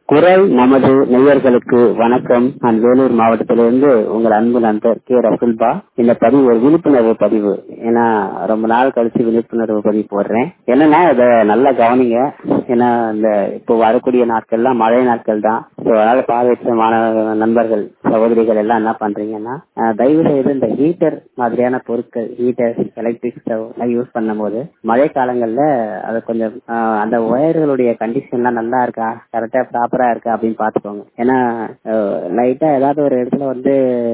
குரல் நமது நேயர்களுக்கு வணக்கம் நான் வேலூர் மாவட்டத்திலிருந்து உங்கள் அன்பு நண்பர் கே ரசுல்பா இந்த பதிவு ஒரு விழிப்புணர்வு பதிவு ஏன்னா ரொம்ப நாள் கழிச்சு விழிப்புணர்வு பதிவு போடுறேன் என்னன்னா இதை நல்லா கவனிங்க ஏன்னா இந்த இப்போ வரக்கூடிய நாட்கள்லாம் மழை நாட்கள் தான் ஸோ அதனால பார்வையற்ற மாணவ நண்பர்கள் சகோதரிகள் எல்லாம் என்ன பண்றீங்கன்னா அஹ், தயவு செய்து இந்த ஹீட்டர் மாதிரியான பொருட்கள் ஹீட்டர் எலக்ட்ரிக் ஸ்டவ் எல்லாம் யூஸ் பண்ணும்போது மழை காலங்கள்ல அது கொஞ்சம் அஹ், அந்த ஒயர்களுடைய கண்டிஷன்லாம் நல்லா இருக்கா கரெக்டா ப்ராப்பரா இருக்கா அப்படின்னு பாத்துக்கோங்க ஏன்னா லைட்டா ஏதாவது ஒரு இடத்துல வந்து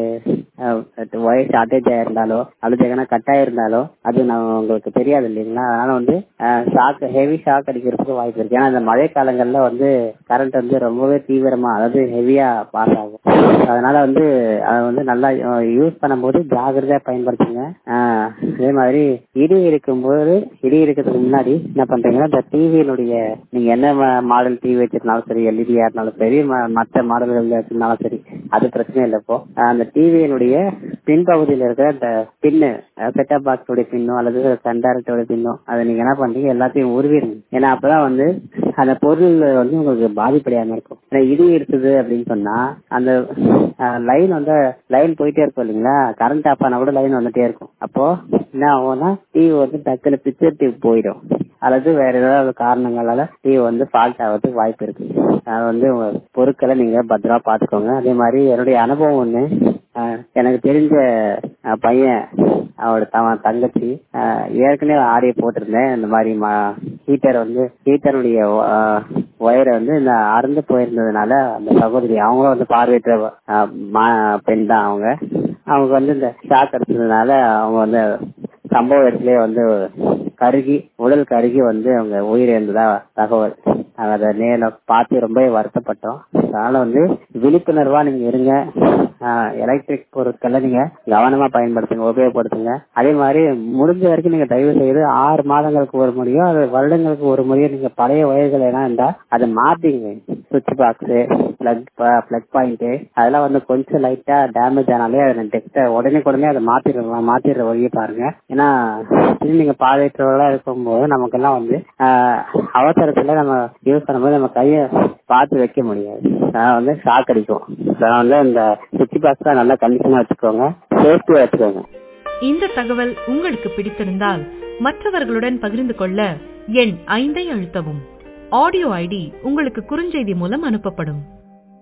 ஒயர் ஷார்டேஜ் ஆயிருந்தாலோ அல்லது எங்கன்னா கட் ஆயிருந்தாலோ அது நான் உங்களுக்கு தெரியாது இல்லைங்களா அதனால வந்து ஷாக் ஹெவி ஷாக் அடிக்கிறதுக்கு வாய்ப்பு இருக்கு ஏன்னா இந்த மழை காலங்கள்ல வந்து கரண்ட் வந்து ரொம்பவே தீவிரமா அதாவது ஹெவியா பாஸ் ஆகும் அதனால வந்து அதை வந்து நல்லா யூஸ் பண்ணும்போது ஜாகிரதையா பயன்படுத்துங்க ஆஹ் அதே மாதிரி இடி இருக்கும்போது இடி இருக்கிறதுக்கு முன்னாடி என்ன பண்றீங்கன்னா இந்த டிவியினுடைய நீங்க என்ன மாடல் டிவி வச்சிருந்தாலும் சரி எல்இடியா இருந்தாலும் சரி ம- மற்ற மாடல்கள் வச்சிருந்தாலும் சரி அது பிரச்சனை இல்லை இப்போ ஆஹ் அந்த டிவியினுடைய பின்பகுதியில இருக்கிற அந்த பின்னு செட்டப் பாக்ஸ் உடைய பின்னோ அல்லது கண்டாரட்டோட பின்னோ அதை நீங்க என்ன பண்றீங்க எல்லாத்தையும் உருவிடுங்க ஏன்னா அப்பதான் வந்து அந்த பொருள் வந்து உங்களுக்கு பாதிப்படையாம இருக்கும் ஏன்னா இடி இருக்குது அப்படின்னு சொன்னா அந்த லைன் வந்து லைன் போயிட்டே இருக்கும் இல்லைங்களா கரண்ட் ஆஃப் ஆனா கூட லைன் வந்துட்டே இருக்கும் அப்போ என்ன ஆகும்னா டிவி வந்து டக்குனு பிக்சர் டிவி போயிடும் அல்லது வேற ஏதாவது காரணங்களால டிவி வந்து ஃபால்ட் ஆகிறதுக்கு வாய்ப்பு இருக்கு அது வந்து உங்க பொருட்களை நீங்க பத்திரமா பாத்துக்கோங்க அதே மாதிரி என்னுடைய அனுபவம் ஒண்ணு ஆஹ் எனக்கு தெரிஞ்ச ஆஹ் பையன் அவரோட த- தங்கச்சி ஆஹ் ஏற்கனவே ஆரிய போட்டிருந்தேன் இந்த மாதிரி ஹீட்டர் வந்து ஹீட்டருடைய ஒயரை வந்து இந்த அறுந்து போயிருந்ததுனால அந்த சகோதரி அவங்களும் வந்து பார்வையற்ற ஆஹ் மா- பெண் தான் அவங்க அவங்க வந்து இந்த ஷாக் அடிச்சதுனால அவங்க வந்து சம்பவ இடத்துலயே வந்து கருகி உடல் கருகி வந்து அவங்க உயிரிழந்ததா தகவல் நாங்க அதை நேரில் பார்த்து ரொம்ப வருத்தப்பட்டோம் அதனால வந்து விழிப்புணர்வா நீங்க இருங்க எலக்ட்ரிக் பொருட்களை நீங்க கவனமா பயன்படுத்துங்க உபயோகப்படுத்துங்க அதே மாதிரி முடிஞ்ச வரைக்கும் நீங்க தயவு செய்து ஆறு மாதங்களுக்கு ஒரு முறையோ அது வருடங்களுக்கு ஒரு முறையோ நீங்க பழைய ஒயர்கள் எல்லாம் இருந்தா அதை மாத்திங்க சுவிட்ச் பாக்ஸ் பிளக் பிளக் பாயிண்ட் அதெல்லாம் வந்து கொஞ்சம் லைட்டா டேமேஜ் ஆனாலே அதை டெக்ஸ்ட உடனே உடனே அதை மாத்திடுறோம் மாத்திடுற வழியை பாருங்க ஏன்னா இது நீங்க பாதையற்றவர்களா இருக்கும்போது நமக்கெல்லாம் வந்து ஆஹ், அவசரத்துல நம்ம யூஸ் பண்ணும்போது நம்ம கைய பார்த்து வைக்க முடியாது அதனால வந்து ஷாக் அடிக்கும் அதனால வந்து இந்த சுவிட்ச் பாக்ஸ் நல்லா கண்டிஷனா வச்சுக்கோங்க சேஃப்டியா வச்சுக்கோங்க இந்த தகவல் உங்களுக்கு பிடித்திருந்தால் மற்றவர்களுடன் பகிர்ந்து கொள்ள எண் ஐந்தை அழுத்தவும் ஆடியோ ஐடி உங்களுக்கு குறுஞ்செய்தி மூலம் அனுப்பப்படும்